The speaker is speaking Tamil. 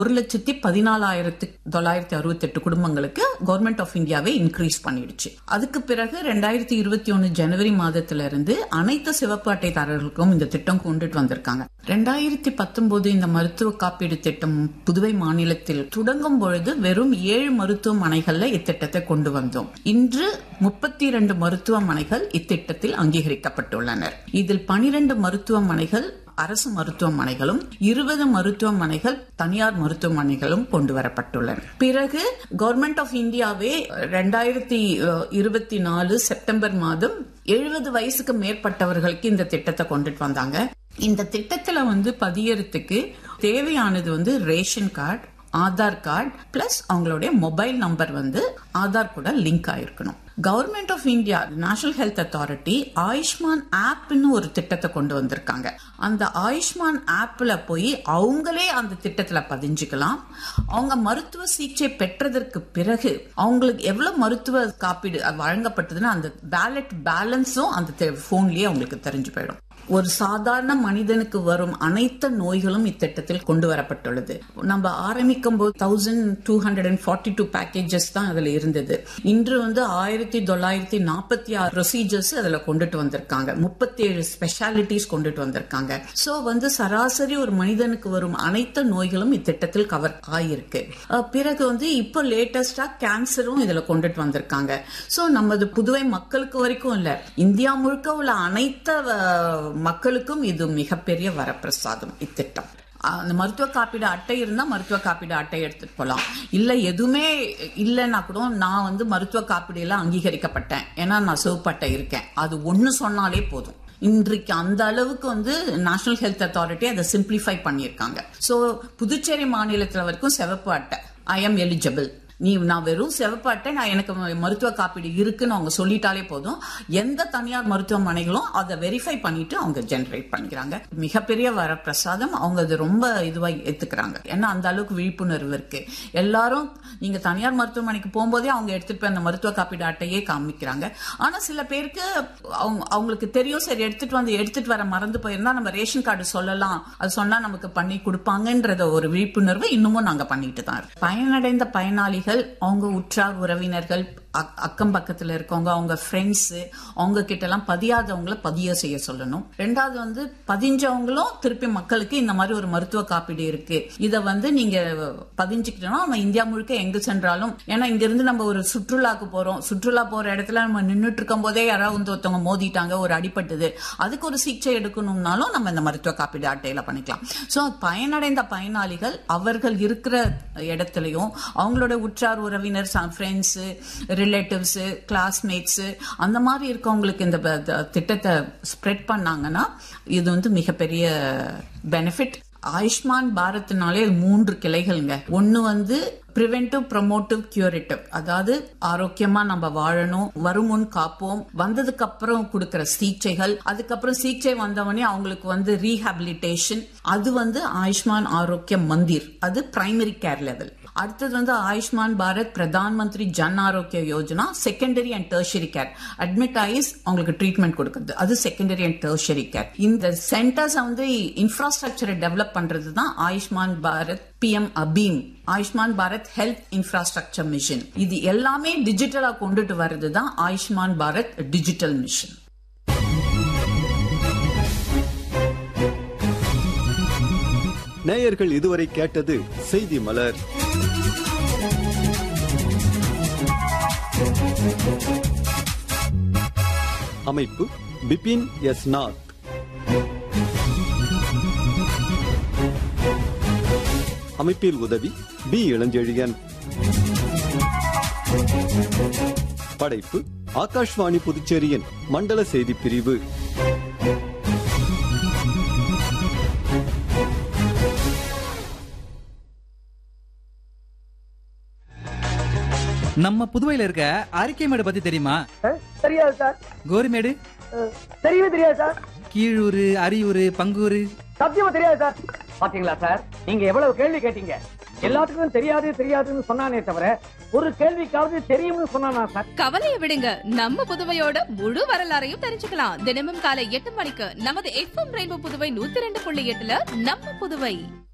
ஒரு லட்சத்தி பதினாலாயிரத்தி தொள்ளாயிரத்தி அறுபத்தி எட்டு குடும்பங்களுக்கு கவர்மெண்ட் ஆஃப் இந்தியாவே இன்க்ரீஸ் பண்ணிடுச்சு அதுக்கு பிறகு ரெண்டாயிரத்தி இருபத்தி ஒன்னு ஜனவரி மாதத்துல இருந்து அனைத்து சிவப்பு அட்டைதாரர்களுக்கும் இந்த திட்டம் கொண்டுட்டு வந்திருக்காங்க ரெண்டாயிரத்தி பத்தொன்பது இந்த மருத்துவ காப்பீடு திட்டம் புதுவை மாநிலத்தில் தொடங்கும் பொழுது வெறும் ஏழு மருத்துவமனைகள்ல இத்திட்டத்தை கொண்டு வந்தோம் இன்று முப்பத்தி இரண்டு மருத்துவமனைகள் இத்திட்டத்தில் அங்கீகரிக்கப்பட்டுள்ளனர் இதில் பனிரெண்டு மருத்துவமனைகள் அரசு மருத்துவமனைகளும் இருபது மருத்துவமனைகள் தனியார் மருத்துவமனைகளும் கொண்டு வரப்பட்டுள்ளன பிறகு கவர்மெண்ட் ஆஃப் இந்தியாவே ரெண்டாயிரத்தி இருபத்தி நாலு செப்டம்பர் மாதம் எழுபது வயசுக்கு மேற்பட்டவர்களுக்கு இந்த திட்டத்தை கொண்டுட்டு வந்தாங்க இந்த திட்டத்துல வந்து பதியறதுக்கு தேவையானது வந்து ration card Aadhaar card plus அவங்களுடைய மொபைல் நம்பர் வந்து ஆதார் கூட லிங்க் ஆயிருக்கணும் government of India national health authority Ayushman ஆப்னு ஒரு திட்டத்தை கொண்டு வந்திருக்காங்க அந்த ஆயுஷ்மான் ஆப்ல போய் அவங்களே அந்த திட்டத்துல பதிஞ்சுக்கலாம் அவங்க மருத்துவ சிகிச்சை பெற்றதற்கு பிறகு அவங்களுக்கு எவ்வளவு மருத்துவ காப்பீடு வழங்கப்பட்டதுன்னு அந்த பேலட் பேலன்ஸும் அந்த போன்லயே அவங்களுக்கு தெரிஞ்சு போயிடும் ஒரு சாதாரண மனிதனுக்கு வரும் அனைத்து நோய்களும் இத்திட்டத்தில் கொண்டு வரப்பட்டுள்ளது நம்ம ஆரம்பிக்கும் போது thousand two hundred and forty two packages தான் அதுல இருந்தது இன்று வந்து ஆயிரத்தி தொள்ளாயிரத்தி நாற்பத்தி ஆறு ப்ரொசீஜர்ஸ் அதுல கொண்டுட்டு வந்திருக்காங்க முப்பத்தி ஏழு ஸ்பெஷாலிட்டிஸ் கொண்டுட்டு வந்திருக்காங்க சோ வந்து சராசரி ஒரு மனிதனுக்கு வரும் அனைத்து நோய்களும் இத்திட்டத்தில் கவர் ஆயிருக்கு பிறகு வந்து இப்போ லேட்டஸ்டா கேன்சரும் இதுல கொண்டுட்டு வந்திருக்காங்க சோ நமது புதுவை மக்களுக்கு வரைக்கும் இல்ல இந்தியா முழுக்க உள்ள அனைத்து மக்களுக்கும் இது மிகப்பெரிய வரப்பிரசாதம் இத்திட்டம் அந்த மருத்துவ காப்பீடு அட்டை இருந்தா மருத்துவ காப்பீடு அட்டை எடுத்துட்டு போலாம் இல்ல எதுவுமே இல்லைன்னா கூட நான் வந்து மருத்துவ காப்பீடு எல்லாம் அங்கீகரிக்கப்பட்டேன் ஏன்னா நான் சிவப்பு அட்டை இருக்கேன் அது ஒன்னு சொன்னாலே போதும் இன்றைக்கு அந்த அளவுக்கு வந்து நேஷனல் ஹெல்த் அத்தாரிட்டி அதை சிம்பிளிஃபை பண்ணியிருக்காங்க சோ புதுச்சேரி மாநிலத்தில் வரைக்கும் சிவப்பு அட்டை ஐ எம் எலிஜிபிள் நீ நான் வெறும் செவப்பாட்டை நான் எனக்கு மருத்துவ காப்பீடு இருக்குன்னு அவங்க சொல்லிட்டாலே போதும் எந்த தனியார் மருத்துவமனைகளும் அதை வெரிஃபை பண்ணிட்டு அவங்க ஜெனரேட் பண்ணிக்கிறாங்க மிகப்பெரிய வரப்பிரசாதம் அவங்க அது ரொம்ப இதுவா ஏத்துக்கிறாங்க ஏன்னா அந்த அளவுக்கு விழிப்புணர்வு இருக்கு எல்லாரும் நீங்க தனியார் மருத்துவமனைக்கு போகும்போதே அவங்க எடுத்துட்டு போய் அந்த மருத்துவ காப்பீடு அட்டையே காமிக்கிறாங்க ஆனா சில பேருக்கு அவங்க அவங்களுக்கு தெரியும் சரி எடுத்துட்டு வந்து எடுத்துட்டு வர மறந்து போயிருந்தா நம்ம ரேஷன் கார்டு சொல்லலாம் அது சொன்னா நமக்கு பண்ணி கொடுப்பாங்கன்றத ஒரு விழிப்புணர்வு இன்னமும் நாங்க பண்ணிட்டு தான் பயனடைந்த பயனாளிகள் அவங்க உற்றார் உறவினர்கள் அக்கம் பக்கத்துல இருக்கவங்க அவங்க ஃப்ரெண்ட்ஸ் அவங்க கிட்ட எல்லாம் பதியாதவங்கள பதிய செய்ய சொல்லணும் ரெண்டாவது வந்து பதிஞ்சவங்களும் திருப்பி மக்களுக்கு இந்த மாதிரி ஒரு மருத்துவ காப்பீடு இருக்கு இத வந்து நீங்க பதிஞ்சுக்கிட்டோம்னா நம்ம இந்தியா முழுக்க எங்க சென்றாலும் ஏன்னா இங்க இருந்து நம்ம ஒரு சுற்றுலாக்கு போறோம் சுற்றுலா போற இடத்துல நம்ம நின்றுட்டு இருக்கும் போதே யாராவது வந்து ஒருத்தவங்க மோதிட்டாங்க ஒரு அடிபட்டது அதுக்கு ஒரு சிகிச்சை எடுக்கணும்னாலும் நம்ம இந்த மருத்துவ காப்பீடு அட்டையில பண்ணிக்கலாம் சோ பயனடைந்த பயனாளிகள் அவர்கள் இருக்கிற இடத்துலயும் அவங்களோட உற்றார் உறவினர் ஃப்ரெண்ட்ஸ் ரிலேட்டிவ்ஸ் கிளாஸ்மேட்ஸ் அந்த மாதிரி இருக்கவங்களுக்கு இந்த திட்டத்தை ஸ்ப்ரெட் பண்ணாங்கன்னா இது வந்து மிகப்பெரிய பெனிஃபிட் ஆயுஷ்மான் பாரத்னாலே மூன்று கிளைகள்ங்க ஒன்னு வந்து பிரிவென்டிவ் ப்ரமோட்டிவ் கியூரேட்டிவ் அதாவது ஆரோக்கியமா நம்ம வாழணும் வருமுன் காப்போம் வந்ததுக்கு அப்புறம் கொடுக்கிற சிகிச்சைகள் அதுக்கப்புறம் சிகிச்சை வந்தவொடனே அவங்களுக்கு வந்து ரீஹாபிலிட்டேஷன் அது வந்து ஆயுஷ்மான் ஆரோக்கிய மந்திர் அது பிரைமரி கேர் லெவல் அடுத்தது வந்து Ayushman Bharat Pradhan Mantri Jan Arogya Yojana secondary and tertiary care admit ஆயிஸ் அவங்களுக்கு ட்ரீட்மெண்ட் கொடுக்குறது அது செகண்டரி அண்ட் டெர்ஷரி கேர் இந்த சென்டர்ஸ் வந்து இன்ஃப்ராஸ்ட்ரக்சரை டெவலப் பண்றது தான் Ayushman Bharat PM ABHIM Ayushman Bharat health infrastructure mission இது எல்லாமே டிஜிட்டலா கொண்டுட்டு வர்றது தான் ஆயுஷ்மான் பாரத் டிஜிட்டல் மிஷன் நேயர்கள் இதுவரை கேட்டது செய்தி மலர் அமைப்பு பிபின் எஸ் நாத் அமைப்பில் உதவி பி இளஞ்செழியன் படைப்பு ஆகாஷ்வாணி புதுச்சேரியின் மண்டல செய்தி பிரிவு நம்ம புதுவையில இருக்க அரிக்கைமேடு பத்தி தெரியுமா தெரியாது சார் கோரிமேடு தெரியவே தெரியாது சார் கீழூர் அரியூர் பங்கூர் சத்தியமா தெரியாது சார் பாத்தீங்களா சார் நீங்க எவ்வளவு கேள்வி கேட்டீங்க எல்லாத்துக்கும் தெரியாது தெரியாதுன்னு சொன்னானே தவிர ஒரு கேள்விக்காவது தெரியும்னு சொன்னானா சார் கவலையை விடுங்க நம்ம புதுவையோட முழு வரலாறையும் தெரிஞ்சுக்கலாம் தினமும் காலை எட்டு மணிக்கு நமது எஃப்எம் ரெயின்போ புதுவை நூத்தி ரெண்டு புள்ளி எட்டுல நம்ம புதுவை